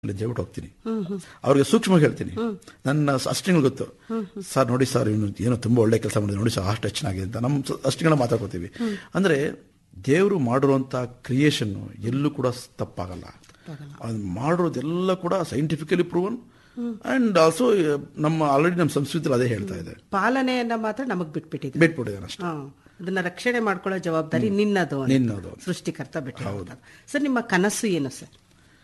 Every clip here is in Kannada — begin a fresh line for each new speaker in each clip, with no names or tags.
ಅಲ್ಲಿ ಹೇಳ್ಬಿಟ್ಟು ಹೋಗ್ತೀನಿ ಅವ್ರಿಗೆ ಸೂಕ್ಷ್ಮವಾಗಿ ಹೇಳ್ತೀನಿ ನನ್ನ ಅಷ್ಟಿಗಳು ಗೊತ್ತು ಸರ್ ನೋಡಿ ಸರ್ ಇವನು ಏನೋ ತುಂಬಾ ಒಳ್ಳೆ ಕೆಲಸ ಮಾಡಿದೆ ನೋಡಿ ಸರ್ ಅಷ್ಟು ಚೆನ್ನಾಗಿದೆ ಅಂತ ನಮ್ಮ ಅಷ್ಟಿಗಳ ಮಾತಾಡ್ಕೋತೀವಿ ಅಂದ್ರೆ ದೇವರು ಮಾಡಿರುವಂತ ಕ್ರಿಯೇಷನ್ ಎಲ್ಲೂ ಕೂಡ ತಪ್ಪಾಗಲ್ಲ ಅದು ಮಾಡಿರೋದೆಲ್ಲ ಕೂಡ ಸೈಂಟಿಫಿಕಲಿ ಪ್ರೂವನ್ ಅಂಡ್ ಆಲ್ಸೋ ನಮ್ಮ ಆಲ್ರೆಡಿ ನಮ್ಮ ಸಂಸ್ಕೃತಿಯಲ್ಲಿ ಅದೇ ಹೇಳ್ತಾ ಇದೆ
ಪಾಲನೆಯನ್ನ ಮಾತ್ರ ನಮಗ್ ಬಿಟ್ಬಿಟ್ಟಿದೆ
ಬಿಟ್ಬಿಟ್ಟಿದ್ದಾನೆ ಅಷ್ಟೇ
ಹಾ. ಅದನ್ನ ರಕ್ಷಣೆ ಮಾಡ್ಕೊಳ್ಳೋ ಜವಾಬ್ದಾರಿ ನಿನ್ನದು ಅಂತ.
ನಿನ್ನದು.
ಸೃಷ್ಟಿಕರ್ತ ಬಿಟ್ಟು ಸರ್ ನಿಮ್ಮ ಕನಸು ಏನು ಸರ್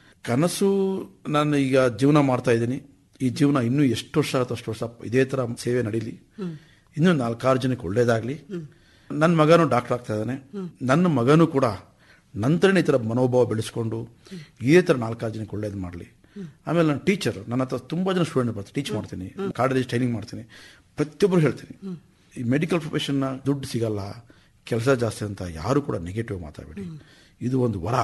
ಕನಸು ನಾನು ಈಗ ಜೀವನ ಮಾಡ್ತಾ ಇದ್ದೀನಿ ಈ ಜೀವನ ಇನ್ನೂ ಎಷ್ಟು ವರ್ಷ ಆಗುತ್ತೆ ಅಷ್ಟು ವರ್ಷ ಇದೇ ತರ ಸೇವೆ ನಡೀಲಿ ಇನ್ನೂ ನಾಲ್ಕಾರು ಜನಕ್ಕೆ ಒಳ್ಳೇದಾಗ್ಲಿ ನನ್ನ ಮಗನೂ ಡಾಕ್ಟರ್ ಆಗ್ತಾ ಇದ್ದಾನೆ ನನ್ನ ಮಗನೂ ಕೂಡ ನಂತರನೇ ಈ ಥರ ಮನೋಭಾವ ಬೆಳೆಸ್ಕೊಂಡು ಇದೇ ಥರ ನಾಲ್ಕಾರು ಜನಕ್ಕೆ ಒಳ್ಳೇದು ಮಾಡಲಿ ಆಮೇಲೆ ನಾನು ಟೀಚರ್ ನನ್ನ ಹತ್ರ ತುಂಬ ಜನ ಸ್ಟೂಡೆಂಟ್ ಬರ್ತಾರೆ ಟೀಚ್ ಮಾಡ್ತೀನಿ ಕಾಲೇಜ್ ಟ್ರೈನಿಂಗ್ ಮಾಡ್ತೀನಿ ಪ್ರತಿಯೊಬ್ಬರು ಹೇಳ್ತೀನಿ ಈ ಮೆಡಿಕಲ್ ಪ್ರೊಫೆಷನ್ನ ದುಡ್ಡು ಸಿಗಲ್ಲ ಕೆಲಸ ಜಾಸ್ತಿ ಅಂತ ಯಾರು ಕೂಡ ನೆಗೆಟಿವ್ ಮಾತಾಡಬೇಡಿ ಇದು ಒಂದು ವರ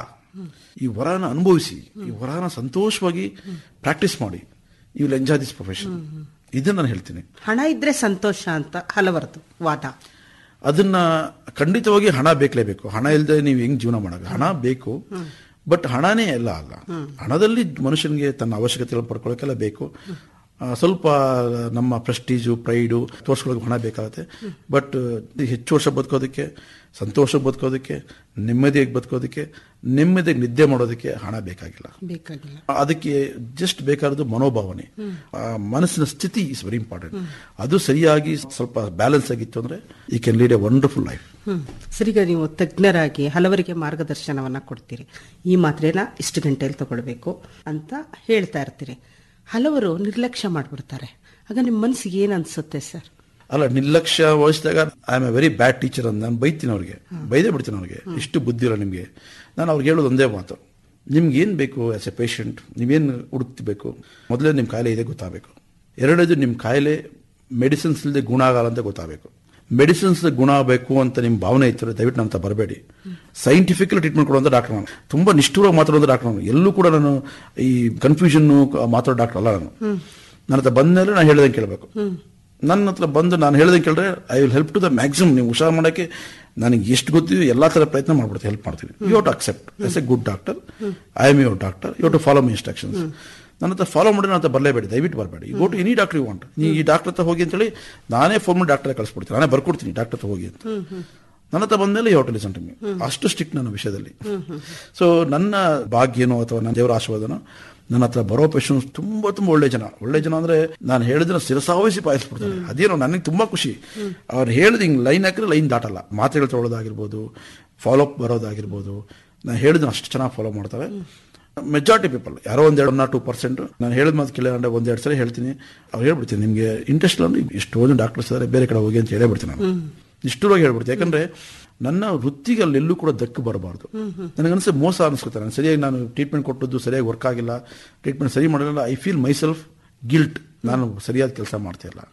ಈ ವರನ ಅನುಭವಿಸಿ ಈ ವರನ ಸಂತೋಷವಾಗಿ ಪ್ರಾಕ್ಟೀಸ್ ಮಾಡಿ you will enjoy this profession ಇದನ್ನ ನಾನು ಹೇಳ್ತೀನಿ
ಹಣ ಇದ್ರೆ ಸಂತೋಷ ಅಂತ ಹಲವರದು ವಾದ
ಅದನ್ನ ಖಂಡಿತವಾಗಿ ಹಣ ಬೇಕಲೇಬೇಕು ಹಣ ಇಲ್ಲದೆ ನೀವು ಹೆಂಗ್ ಜೀವನ ಮಾಡಬೇಕು ಹಣ ಬೇಕು ಬಟ್ ಹಣನೇ ಎಲ್ಲ ಅಲ್ಲ ಹಣದಲ್ಲಿ ಮನುಷ್ಯನಿಗೆ ತನ್ನ ಅವಶ್ಯಕತೆಗಳನ್ನು ಪಡ್ಕೊಳ್ಳೋಕೆಲ್ಲ ಬೇಕು ಆ, ಸ್ವಲ್ಪ ನಮ್ಮ ಪ್ರೆಸ್ಟೀಜು ಪ್ರೈಡು ತೋರ್ಸ್ಕೊಳ್ಳೋಕೆ ಹಣ ಬೇಕಾಗುತ್ತೆ ಬಟ್ ಹೆಚ್ಚು ವರ್ಷ ಬದುಕೋದಕ್ಕೆ ಸಂತೋಷ ಬದುಕೋದಕ್ಕೆ ನೆಮ್ಮದಿಯಾಗಿ ಬದುಕೋದಕ್ಕೆ ನೆಮ್ಮದಿಯಾಗಿ ನಿದ್ದೆ ಮಾಡೋದಕ್ಕೆ ಹಣ ಬೇಕಾಗಿಲ್ಲ
ಬೇಕಾಗಿಲ್ಲ
ಅದಕ್ಕೆ ಜಸ್ಟ್ ಬೇಕಾದದ್ದು ಮನೋಭಾವನೆ ಆ ಮನಸ್ಸಿನ ಸ್ಥಿತಿ ಇಸ್ ವೆರಿ ಇಂಪಾರ್ಟೆಂಟ್ ಅದು ಸರಿಯಾಗಿ ಸ್ವಲ್ಪ ಬ್ಯಾಲೆನ್ಸ್ ಆಗಿತ್ತು ಅಂದ್ರೆ ಈ can lead a wonderful life
hmm ಸರಿಗ ನೀವು ತಜ್ಞರಾಗಿ ಹಲವರಿಗೆ ಮಾರ್ಗದರ್ಶನವನ್ನ ಕೊಡ್ತೀರಿ ಈ ಮಾತ್ರೆನ ಇಷ್ಟು ಗಂಟೆಯಲ್ಲಿ ತಗೊಳ್ಬೇಕು ಅಂತ ಹೇಳ್ತಾ ಇರ್ತೀರಿ ಹಲವರು ನಿರ್ಲಕ್ಷ್ಯ ಮಾಡ್ಬಿಡ್ತಾರೆ ಆಗ ನಿಮ್ಮ ಮನಸ್ಸಿಗೆ ಏನ್ ಅನ್ಸುತ್ತೆ ಸರ್
ಅಲ್ಲ ನಿರ್ಲಕ್ಷ್ಯ ವಹಿಸಿದಾಗ I am a very bad teacher ಅಂತ ನಾನು ಬೈತೀನಿ ಅವ್ರಿಗೆ ಬೈದೇ ಬಿಡ್ತೀನಿ ಅವ್ರಿಗೆ ಇಷ್ಟು ಬುದ್ಧಿ ಇಲ್ಲ ನಿಮಗೆ ನಾನು ಅವ್ರಿಗೆ ಹೇಳೋದು ಒಂದೇ ಮಾತು ನಿಮ್ಗೆ ಏನು ಬೇಕು ಆಸ್ ಎ ಪೇಷಂಟ್ ನೀವೇನು ಹುಡುಕ್ತಿಬೇಕು ಮೊದಲೇ ನಿಮ್ಮ ಕಾಯಿಲೆ ಇದೆ ಗೊತ್ತಾಗಬೇಕು ಎರಡನೇದು ನಿಮ್ಮ ಕಾಯಿಲೆ ಮೆಡಿಸಿನ್ಸ್ ಇಲ್ಲದೆ ಗುಣ ಆಗಲ್ಲ ಅಂತ ಗೊತ್ತಾಗಬೇಕು ಮೆಡಿಸಿನ್ಸ್ ಗುಣ ಆಗಬೇಕು ಅಂತ ನಿಮ್ಮ ಭಾವನೆ ಇತ್ತು ದಯವಿಟ್ಟು ನಮ್ಮ ಬರಬೇಡಿ ಸೈಂಟಿಫಿಕಲ್ ಟ್ರೀಟ್ಮೆಂಟ್ ಕೊಡುವಂತ ಡಾಕ್ಟರ್ ನಾನು ತುಂಬಾ ನಿಷ್ಠುರವಾಗಿ ಮಾತಾಡುವಂತ ಡಾಕ್ಟರ್ ನಾನು ಎಲ್ಲೂ ಕೂಡ ನಾನು ಈ ಕನ್ಫ್ಯೂಷನ್ ಮಾತಾಡೋ ಡಾಕ್ಟರ್ ಅಲ್ಲ ನಾನು ನನ್ನ ಹತ್ರ ಬಂದ್ಮೇಲೆ ನಾನು ಹೇಳ್ದಂಗೆ ಕೇಳಬೇಕು ನನ್ನ ಹತ್ರ ಬಂದು ನಾನು ಹೇಳ್ದಂಗೆ ಕೇಳಿದ್ರೆ I will help to the maximum ನೀವು ಹುಷಾರು ಮಾಡೋಕ್ಕೆ ನನಗೆ ಎಷ್ಟು ಗೊತ್ತಿದೆ ಎಲ್ಲಾ ತರ ಪ್ರಯತ್ನ ಮಾಡ್ಬಿಡ್ತೀನಿ ಹೆಲ್ಪ್ ಮಾಡ್ತೀನಿ you to accept as a good doctor I am your doctor you to follow my instructions ನನ್ನ ಹತ್ರ ಫಾಲೋ ಮಾಡಿ ನನ್ನ ಹತ್ರ ಬರಲೇಬೇಡಿ ದಯವಿಟ್ಟು ಬರಬೇಡಿ go to any doctor you want ನೀವು ಈ ಡಾಕ್ಟರ್ ಹತ್ರ ಹೋಗಿ ಅಂತೇಳಿ ನಾನೇ ಫೋನ್ ಮಾಡಿ ಡಾಕ್ಟರ್ ಕಳಿಸ್ಬಿಡ್ತೀನಿ ನಾನೇ ಬರ್ಕೊಡ್ತೀನಿ ಡಾಕ್ಟರ್ ಹತ್ರ ಹೋಗಿ ಅಂತ ನನ್ನ ಹತ್ರ ಬಂದ್ಮೇಲೆ you to listen to me ಅಷ್ಟು ಸ್ಟ್ರಿಕ್ಟ್ ನನ್ನ ವಿಷಯದಲ್ಲಿ ಸೊ ನನ್ನ ಭಾಗ್ಯನೋ ಅಥವಾ ನನ್ನ ದೇವರ ಆಶೀರ್ವಾದನೋ ನನ್ನ ಹತ್ರ ಬರೋ ಪೇಷನ್ಸ್ ತುಂಬಾ ತುಂಬಾ ಒಳ್ಳೆ ಜನ ಒಳ್ಳೆ ಜನ ಅಂದ್ರೆ ನಾನು ಹೇಳಿದ್ರೆ ಶಿರಸಾವಹಿಸಿ ಪಾಯಿಸ್ಬಿಡ್ತಾರೆ ಅದೇನೋ ನನಗೆ ತುಂಬಾ ಖುಷಿ ಅವ್ರು ಹೇಳಿದ ಹಿಂಗ್ ಲೈನ್ ಹಾಕಿದ್ರೆ ಲೈನ್ ದಾಟಲ್ಲ ಮಾತುಗಳು ತೊಗೊಳೋದಾಗಿರ್ಬೋದು ಫಾಲೋ ಅಪ್ ಬರೋದಾಗಿರ್ಬೋದು ನಾನು ಹೇಳಿದ್ರೆ ಅಷ್ಟು ಚೆನ್ನಾಗಿ ಫಾಲೋ ಮಾಡ್ತಾರೆ ಮೆಜಾರಿಟಿ ಪೀಪಲ್ ಯಾರೋ ಒಂದೆರಡು ಒನ್ ಟೂ ಪರ್ಸೆಂಟ್ ನಾನು ಹೇಳಿದ ಮಾತು ಕೇಳಿದ್ರೆ ಒಂದೆರಡು ಸಲ ಹೇಳ್ತೀನಿ ಅವ್ರು ಹೇಳ್ಬಿಡ್ತೀನಿ ನಿಮಗೆ ಇಂಟ್ರೆಸ್ಟ್ ಇಲ್ಲ ಅಂದ್ರೆ ಎಷ್ಟೋ ಜನ ಡಾಕ್ಟರ್ಸ್ ಇದ್ದಾರೆ ಬೇರೆ ಕಡೆ ಹೋಗಿ ಅಂತ ಹೇಳೇ ಬಿಡ್ತೀನಿ ನಾನು ನಿಷ್ಠುರವಾಗಿ ಹೇಳ್ಬಿಡ್ತೀನಿ ಯಾಕಂದ್ರೆ ನನ್ನ ವೃತ್ತಿಗೆ ಅಲ್ಲೆಲ್ಲೂ ಕೂಡ ದಕ್ಕು ಬರಬಾರ್ದು ನನಗನ್ಸೆ ಮೋಸ ಅನಿಸ್ಕೊತಾರೆ ನಾನು ಸರಿಯಾಗಿ ನಾನು ಟ್ರೀಟ್ಮೆಂಟ್ ಕೊಟ್ಟದ್ದು ಸರಿಯಾಗಿ ವರ್ಕ್ ಆಗಿಲ್ಲ ಟ್ರೀಟ್ಮೆಂಟ್ ಸರಿ ಮಾಡಲಿಲ್ಲ I feel myself guilt ನಾನು ಸರಿಯಾದ ಕೆಲಸ ಮಾಡ್ತಾ ಇಲ್ಲ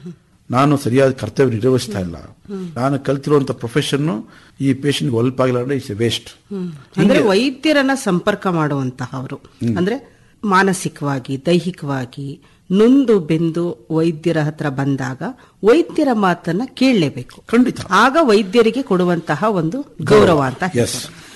ನಾನು ಸರಿಯಾದ ಕರ್ತವ್ಯ ನಿರ್ವಹಿಸ್ತಾ ಇಲ್ಲ ನಾನು ಕಲ್ತಿರುವಂತ ಪ್ರೊಫೆಷನ್ ಈ ಪೇಷಂಟ್ಗೆ ಒಲ್ಪಾಗಿಲ್ಲ ಅಂದ್ರೆ ಇಟ್ಸ್ ಎ ವೇಸ್ಟ್
ಅಂದ್ರೆ ವೈದ್ಯರನ್ನ ಸಂಪರ್ಕ ಮಾಡುವಂತಹವರು ಅಂದ್ರೆ ಮಾನಸಿಕವಾಗಿ ದೈಹಿಕವಾಗಿ ನೊಂದು ಬೆಂದು ವೈದ್ಯರ ಹತ್ರ ಬಂದಾಗ ವೈದ್ಯರ ಮಾತನ್ನ ಕೇಳಲೇಬೇಕು
ಖಂಡಿತ
ಆಗ ವೈದ್ಯರಿಗೆ ಕೊಡುವಂತಹ ಒಂದು ಗೌರವ ಅಂತ
Yes.
ಹೇಳ್ತಾರೆ.